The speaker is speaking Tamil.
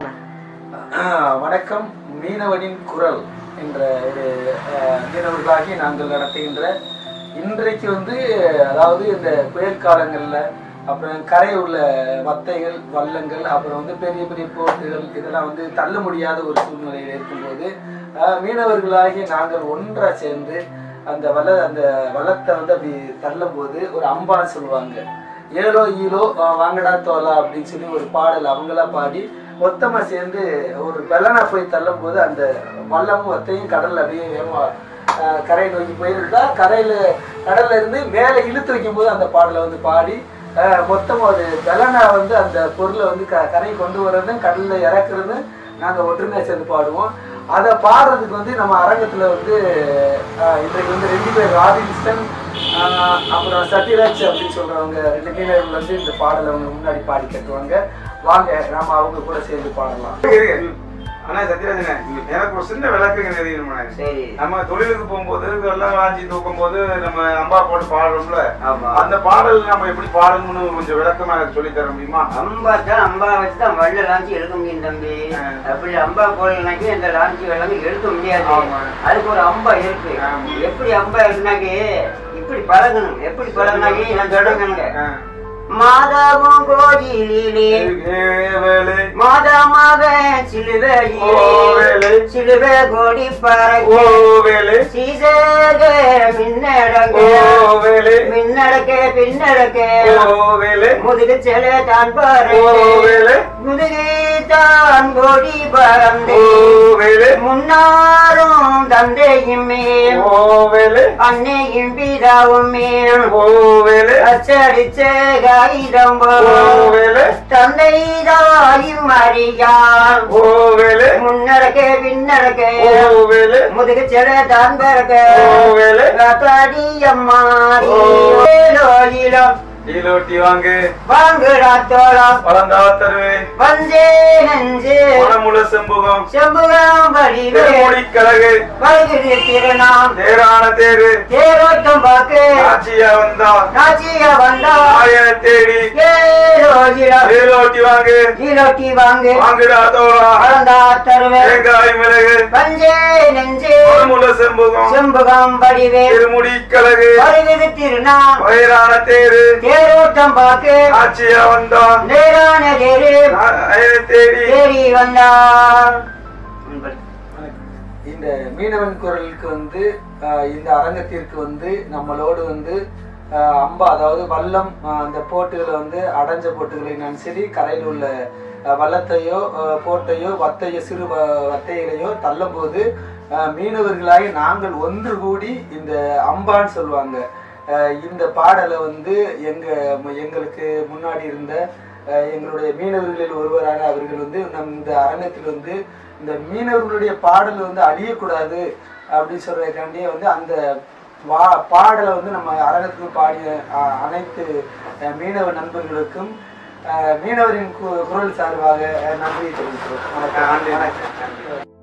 ஆஹ் வணக்கம் மீனவனின் குரல் என்ற ஒரு ஆஹ், மீனவர்களாகி நாங்கள் நடத்துகின்ற இன்றைக்கு வந்து அதாவது இந்த புயல் காலங்களில் அப்புறம் கரை உள்ள வத்தைகள் வள்ளங்கள் அப்புறம் வந்து பெரிய பெரிய போட்டுகள் இதெல்லாம் வந்து தள்ள முடியாத ஒரு சூழ்நிலையில் இருக்கும்போது ஆஹ், மீனவர்களாகி நாங்கள் ஒன்றா சேர்ந்து அந்த வல அந்த வள்ளத்தை வந்து அப்படி தள்ளும்போது ஒரு அம்பான்னு சொல்லுவாங்க ஏலோ ஈலோ ஆஹ், வாங்கடா தோலா அப்படின்னு சொல்லி ஒரு பாடல் அவங்களா பாடி மொத்தமா சேர்ந்து ஒரு வெள்ளனா போய் தள்ளும் போது அந்த வல்லமும் வத்தையும் கடல்ல அப்படியே வேகமா ஆஹ், கரையை நோக்கி போயிருந்தா கரையில கடல்ல இருந்து மேலே இழுத்து வைக்கும் போது அந்த பாடலை வந்து பாடி ஆஹ், மொத்தமா ஒரு வெள்ளனா வந்து அந்த பொருளை வந்து க கரை கொண்டு வர்றதும் கடல்ல இறக்குறதும் நாங்க ஒற்றுமையா சேர்ந்து பாடுவோம் அதை பாடுறதுக்கு வந்து நம்ம அரங்கத்துல வந்து ஆஹ், இன்றைக்கு வந்து ரெண்டு பேர் ராபின்சன் ஆஹ், அப்புறம் சத்யராஜ் அப்படின்னு சொல்றவங்க ரெண்டு மீனவர்கள் வந்து இந்த பாடலை அவங்க முன்னாடி பாடி கட்டுவாங்க வாங்க நாம அவங்க கூட சேர்ந்து பாடலாம் இருங்க. ஆனா சத்யராஜனே எனக்கு ஒரு சின்ன விளக்குங்க தெரியுமா சரி நம்ம தொழிலுக்கு போகும்போது வெள்ளம் வாஞ்சி தூக்கும் போது நம்ம அம்பா போட்டு பாடுறோம்ல ஆமா அந்த பாடல் நம்ம எப்படி பாடணும்னு கொஞ்சம் விளக்கமா எனக்கு சொல்லி தர முடியுமா அம்பா தான் அம்பா வச்சு தான் வள்ள லாஞ்சி எடுக்க முடியும் தம்பி ஆ. அப்படி அம்பா போடலனாக்கி அந்த லாஞ்சி வெள்ளம் எடுக்க முடியாது ஆமா. அதுக்கு ஒரு அம்பா இருக்கு ஆமா. எப்படி அம்பா இருக்குனாக்கி இப்படி பழகணும் எப்படி பழகினாக்கி நான் தொடங்கணுங்க ஆ. மாதாவும் கோயிலிலே ஏவேலே, மாதமாக சிலுவையிலே ஓவேலே. சிலுவை கோடி பறக்க ஓவேலே, சீசக மின்னடங்க ஓவேலே, மின்னடக்க பின்னடக்க ஓவேலே, முதுகு செல தான் பாரு ஓவேலே, முதுகு தான் கோடி பறந்து ஓவேலே, முன்னாரும் தந்தையுமே ஓவேலே, அன்னையும் பிதாவுமே ஓவேலே, அச்சடிச்ச காகிதம் ஓவேலே, தந்தை தாயும் அறியான் ஓவேலே, முன்னடக்க பின்னடக்க ஓவேலே, முதுகு செல தான் பறக்க ஓவேலே. காத்தாடி அம்மா லோயிலம் ஈலோட்டி வாங்கு வாங்குடா தோளம் வளர்ந்தா தருவே வந்தே நெஞ்சு மனமுல செம்புகம் செம்புகம் வடிவே திருமுடி கழகு வருகிறது திருநாம் தேரான தேரு தேரோட்டம் பார்க்க ஆட்சியா வந்தா நாச்சிய வந்தா ஆயன தேடி ஏரோகிடம் ஈலோட்டி வாங்கு ஈரோட்டி வாங்கு வாங்குடா தோழா வளர்ந்தா தருவே தேங்காய் மிளகு வந்தே நெஞ்சு மனமுல செம்புகம் செம்புகம் வடிவே திருமுடி கழகு வருகிறது திருநாம் வயிறான தேரு தேரோட்டம் பார்க்க ஆட்சியா வந்தா நேரான தேரு ஆயன தேடி தேடி வந்தார் இந்த மீனவன் குரலுக்கு வந்து ஆஹ், இந்த அரங்கத்திற்கு வந்து நம்மளோடு வந்து ஆஹ், அம்பா அதாவது வல்லம் ஆஹ், அந்த போட்டுகளை வந்து அடைஞ்ச போட்டுகளையும் சரி கரையில் உள்ள ஆஹ், வல்லத்தையோ ஆஹ், போட்டையோ வத்தையோ சிறு வ- வத்தைகளையோ தள்ளும்போது ஆஹ், மீனவர்களாகி நாங்கள் ஒன்று கூடி இந்த அம்பான்னு சொல்லுவாங்க ஆஹ், இந்த பாடலை வந்து எங்க எங்களுக்கு முன்னாடி இருந்த ஆஹ், எங்களுடைய மீனவர்களில் ஒருவரான அவர்கள் வந்து நம் இந்த அரங்கத்தில் வந்து இந்த மீனவர்களுடைய பாடல் வந்து அழியக்கூடாது அப்படின்னு சொல்றதுக்காண்டியே வந்து அந்த வா பாடலை வந்து நம்ம அரங்கத்துக்கு பாடிய அஹ், அனைத்து அஹ், மீனவ நண்பர்களுக்கும் அஹ், மீனவரின் கு- குரல் சார்பாக அஹ், நன்றி தெரிவிக்கிறோம் வணக்கம் நன்றி. வணக்கம்